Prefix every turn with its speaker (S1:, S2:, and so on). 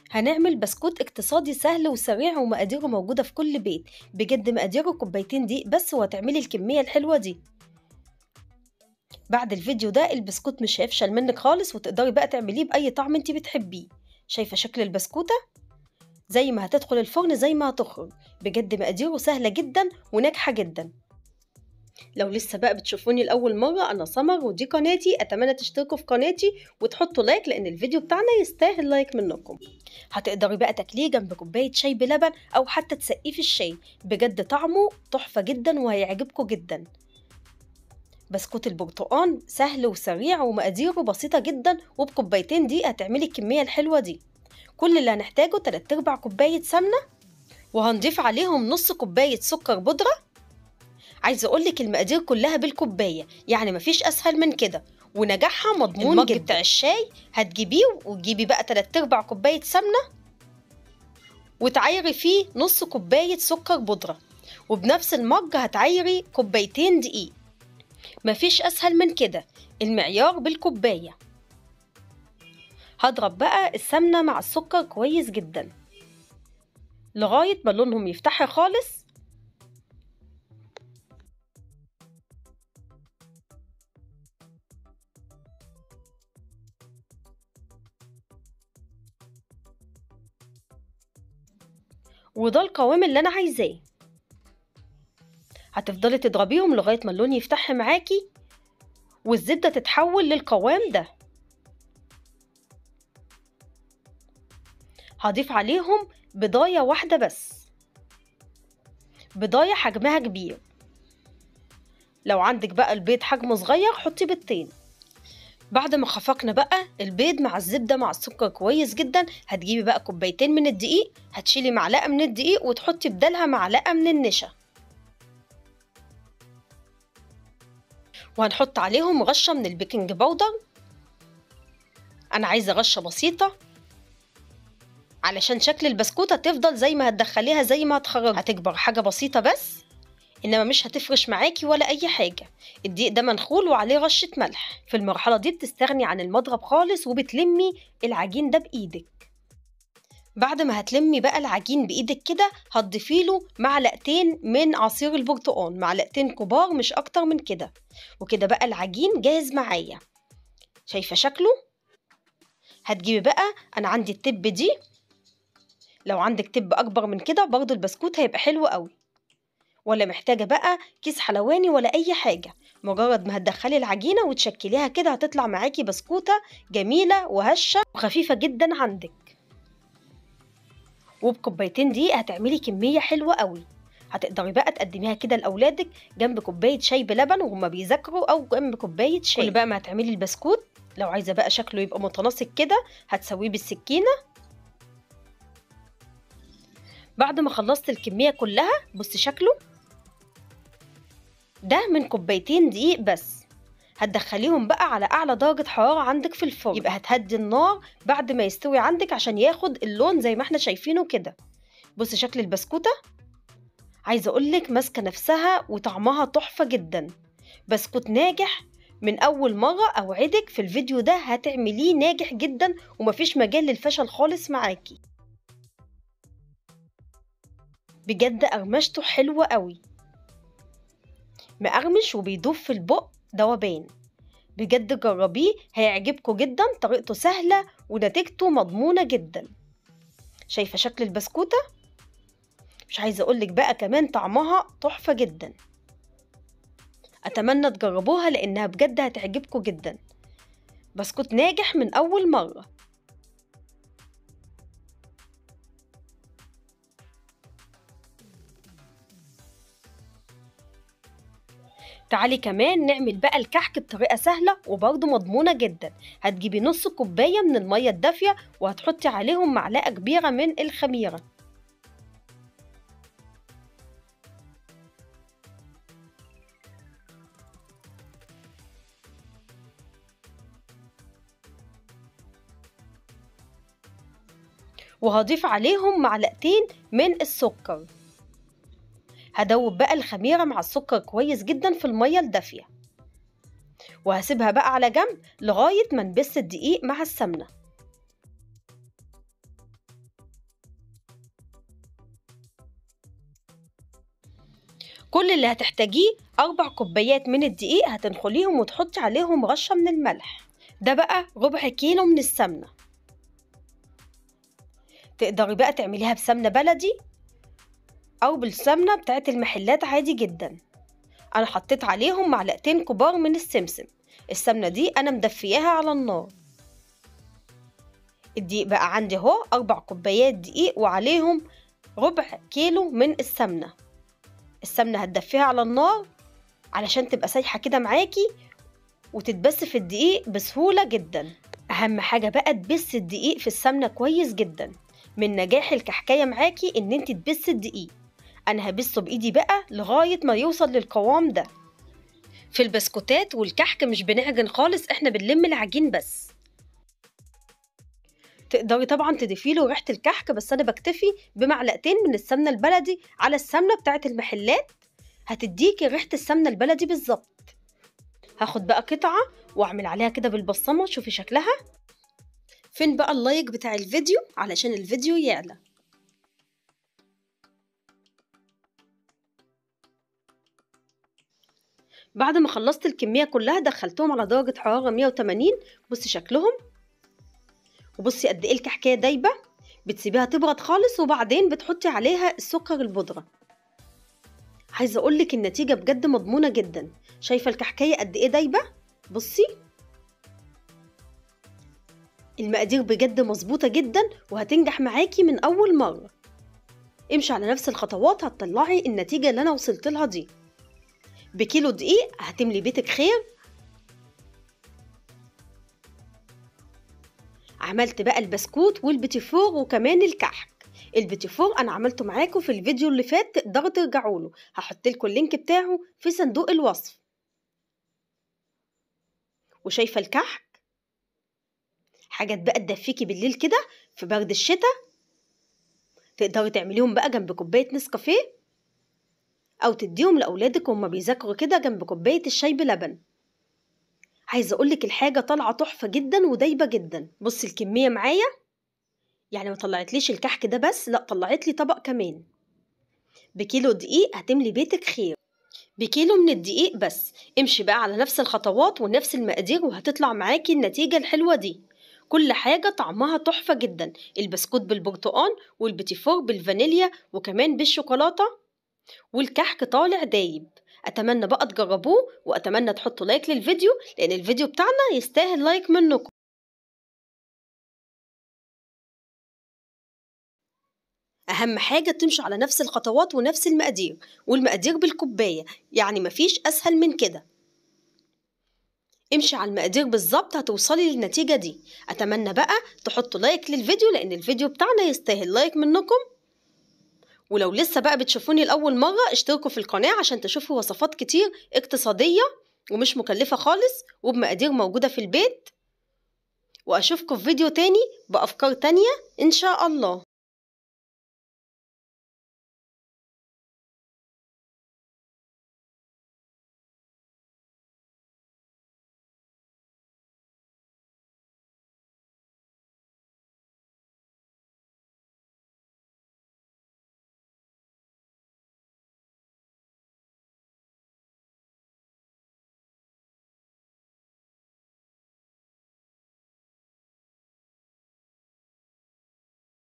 S1: هنعمل بسكوت اقتصادي سهل وسريع ومقاديره موجودة في كل بيت بجد مقاديره كوبايتين دقيق بس وهتعملي الكمية الحلوة دي بعد الفيديو ده البسكوت مش هيفشل منك خالص وتقدري بقى تعمليه بأي طعم انت بتحبيه شايفة شكل البسكوتة؟ زي ما هتدخل الفرن زي ما هتخرج بجد مقاديره سهلة جدا وناجحة جدا لو لسه بقى بتشوفوني لأول مرة أنا سمر ودي قناتي أتمنى تشتركوا في قناتي وتحطوا لايك لأن الفيديو بتاعنا يستاهل لايك منكم هتقدري بقى تاكليه جنب كوباية شاي بلبن أو حتى تسقيه في الشاي بجد طعمه تحفة جدا وهيعجبكم جدا بسكوت البرتقال سهل وسريع ومقاديره بسيطة جدا وبكوبايتين دي هتعملي الكمية الحلوة دي كل اللي هنحتاجه تلات ارباع كوباية سمنة وهنضيف عليهم نص كوباية سكر بودرة عايزة أقولك المقادير كلها بالكوباية يعني مفيش أسهل من كده ونجاحها مضمون جدا بتاع الشاي هتجيبيه وتجيبي بقى تلات ارباع كوباية سمنة وتعايري فيه نص كوباية سكر بودرة وبنفس المج هتعايري كوبايتين دقيق مفيش أسهل من كده المعيار بالكوباية هضرب بقى السمنة مع السكر كويس جدا لغاية ما لونهم يفتح خالص وده القوام اللي انا عايزاه هتفضلي تضربيهم لغايه ما اللون يفتح معاكي والزبده تتحول للقوام ده هضيف عليهم بضايه واحده بس بضايه حجمها كبير لو عندك بقى البيض حجمه صغير حطي بيضتين بعد ما خفقنا بقى البيض مع الزبده مع السكر كويس جدا هتجيبي بقى كوبايتين من الدقيق هتشيلي معلقه من الدقيق وتحطي بدالها معلقه من النشا وهنحط عليهم رشه من البيكنج باودر انا عايزه رشه بسيطه علشان شكل البسكوته تفضل زي ما هتدخليها زي ما هتخرجها هتكبر حاجه بسيطه بس انما مش هتفرش معاكي ولا اي حاجه الدقيق ده منخول وعليه رشه ملح في المرحله دي بتستغني عن المضرب خالص وبتلمي العجين ده بايدك بعد ما هتلمي بقى العجين بايدك كده هتضيفي له معلقتين من عصير البرتقال معلقتين كبار مش اكتر من كده وكده بقى العجين جاهز معايا شايفه شكله هتجيبي بقى انا عندي التب دي لو عندك تب اكبر من كده برضو البسكوت هيبقى حلو قوي ولا محتاجة بقى كيس حلواني ولا أي حاجة مجرد ما هتدخلي العجينة وتشكليها كده هتطلع معاكي بسكوتة جميلة وهشة وخفيفة جدا عندك وبكوبايتين دي هتعملي كمية حلوة قوي هتقدري بقى تقدميها كده لأولادك جنب كوباية شاي بلبن وهما بيذاكروا أو جنب كوباية شاي كل بقى ما هتعملي البسكوت لو عايزة بقى شكله يبقى متناسق كده هتسويه بالسكينة بعد ما خلصت الكمية كلها بص شكله ده من كوبايتين دقيق بس هتدخليهم بقى على اعلى درجة حرارة عندك في الفرن يبقى هتهدي النار بعد ما يستوي عندك عشان ياخد اللون زي ما احنا شايفينه كده بص شكل البسكوتة عايزة اقولك ماسكة نفسها وطعمها تحفة جدا بسكوت ناجح من اول مرة اوعدك في الفيديو ده هتعمليه ناجح جدا ومفيش مجال للفشل خالص معاكي بجد قرمشته حلوة قوي مقرمش وبيدوب في البق دوبان بجد جربيه هيعجبكم جدا طريقته سهلة ونتيجته مضمونة جدا شايفة شكل البسكوتة مش عايزة أقولك بقى كمان طعمها تحفة جدا أتمنى تجربوها لأنها بجد هتعجبكم جدا بسكوت ناجح من أول مرة تعالي كمان نعمل بقى الكحك بطريقة سهلة وبرضه مضمونة جدا هتجيبي نص كوباية من المية الدافية وهتحطي عليهم معلقة كبيرة من الخميرة وهضيف عليهم معلقتين من السكر هدوب بقى الخميرة مع السكر كويس جدا في المية الدافية وهسيبها بقى على جنب لغاية ما نبس الدقيق مع السمنة كل اللي هتحتاجيه أربع كوبايات من الدقيق هتنخليهم وتحطي عليهم رشة من الملح ده بقى ربع كيلو من السمنة تقدري بقى تعمليها بسمنة بلدي أو بالسمنة بتاعت المحلات عادي جدا أنا حطيت عليهم معلقتين كبار من السمسم السمنة دي أنا مدفياها على النار الدقيق بقى عندي اهو أربع كوبايات دقيق وعليهم ربع كيلو من السمنة السمنة هتدفيها على النار علشان تبقى سايحة كده معاكي وتتبس في الدقيق بسهولة جدا أهم حاجة بقى تبس الدقيق في السمنة كويس جدا من نجاح الكحكاية معاكي إن انت تبس الدقيق أنا هبسه بإيدي بقى لغاية ما يوصل للقوام ده في البسكوتات والكحك مش بنعجن خالص احنا بنلم العجين بس تقدري طبعا تضيفي له ريحه الكحك بس انا بكتفي بمعلقتين من السمنه البلدي على السمنه بتاعه المحلات هتديكي ريحه السمنه البلدي بالظبط هاخد بقى قطعه واعمل عليها كده بالبصمه شوفي شكلها فين بقى اللايك بتاع الفيديو علشان الفيديو يعلى بعد ما خلصت الكمية كلها دخلتهم على درجة حرارة 180 بصي شكلهم وبصي قد ايه الكحكاية دايبة بتسيبيها تبرد خالص وبعدين بتحطي عليها السكر البودرة عايزة اقولك النتيجة بجد مضمونة جدا شايفة الكحكاية قد ايه دايبة بصي المقادير بجد مظبوطة جدا وهتنجح معاكي من أول مرة امشي على نفس الخطوات هتطلعي النتيجة اللي أنا وصلت لها دي بكيلو دقيق هتملي بيتك خير عملت بقى البسكوت والبيتيفور وكمان الكحك البيتيفور انا عملته معاكم في الفيديو اللي فات تقدروا ترجعوا له هحط لكم اللينك بتاعه في صندوق الوصف وشايفه الكحك حاجات بقى تدفيكي بالليل كده في برد الشتاء تقدري تعمليهم بقى جنب كوبايه نسكافيه او تديهم لاولادك وهما بيذاكروا كده جنب كوبايه الشاي بلبن عايزه اقولك الحاجه طالعه تحفه جدا ودايبه جدا بصي الكميه معايا يعني ما طلعتليش الكحك ده بس لا طلعت لي طبق كمان بكيلو دقيق هتملي بيتك خير بكيلو من الدقيق بس امشي بقى على نفس الخطوات ونفس المقادير وهتطلع معاكي النتيجة الحلوة دي كل حاجة طعمها تحفة جدا البسكوت بالبرتقال والبيتيفور بالفانيليا وكمان بالشوكولاتة والكحك طالع دايب اتمنى بقى تجربوه واتمنى تحطوا لايك للفيديو لان الفيديو بتاعنا يستاهل لايك منكم اهم حاجه تمشوا على نفس الخطوات ونفس المقادير والمقادير بالكوبايه يعني مفيش اسهل من كده امشي على المقادير بالظبط هتوصلي للنتيجه دي اتمنى بقى تحطوا لايك للفيديو لان الفيديو بتاعنا يستاهل لايك منكم ولو لسه بقى بتشوفوني لأول مرة اشتركوا في القناة عشان تشوفوا وصفات كتير اقتصادية ومش مكلفة خالص وبمقادير موجودة في البيت وأشوفكم في فيديو تاني بأفكار تانية إن شاء الله